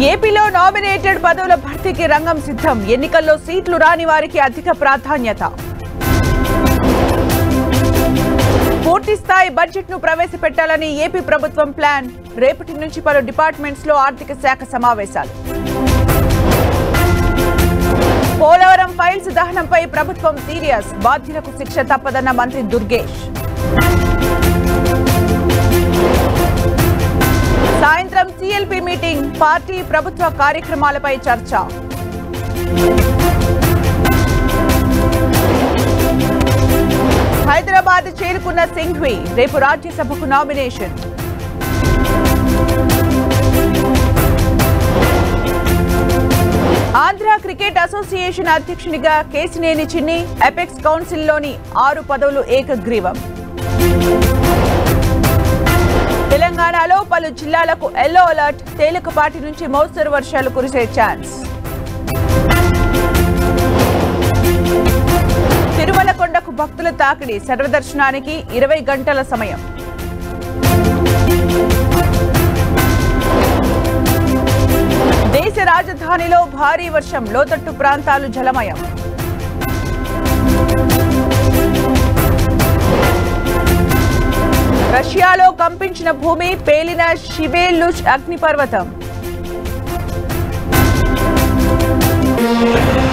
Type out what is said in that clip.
ఏపీలో నామినేటెడ్ పదవుల భర్తీకి రంగం సిద్ధం ఎన్నికల్లో సీట్లు రాని వారికి అధిక ప్రాధాన్యత పూర్తి స్థాయి బడ్జెట్ ను ప్రవేశపెట్టాలని ఏపీ ప్రభుత్వం ప్లాన్ రేపటి నుంచి పలు డిపార్ట్మెంట్స్ లో ఆర్థిక శాఖ సమావేశాలు పోలవరం ఫైల్స్ దహనంపై ప్రభుత్వం సీరియస్ బాధ్యులకు శిక్ష తప్పదన్న మంత్రి దుర్గేష్ సాయంత్రం సిఎల్పి మీటింగ్ పార్టీ ప్రభుత్వ కార్యక్రమాలపై చర్చ హైదరాబాద్ చేరుకున్న సింఘ్వి రేపు రాజ్యసభకు నామినేషన్ ఆంధ్ర క్రికెట్ అసోసియేషన్ అధ్యక్షునిగా కేసినేని చిన్ని ఎపెక్స్ కౌన్సిల్లోని ఆరు పదవులు ఏకగ్రీవం తెలంగాణలో పలు జిల్లాలకు ఎల్లో అలర్ట్ తేలికపాటి నుంచి మోస్తరు వర్షాలు కురిసే ఛాన్స్ తిరుమల కొండకు భక్తుల తాకిడి సర్వదర్శనానికి ఇరవై గంటల సమయం దేశ రాజధానిలో భారీ వర్షం లోతట్టు ప్రాంతాలు జలమయం రష్యాలో కంపించిన భూమి పేలిన షిబేలుచ్ అగ్నిపర్వతం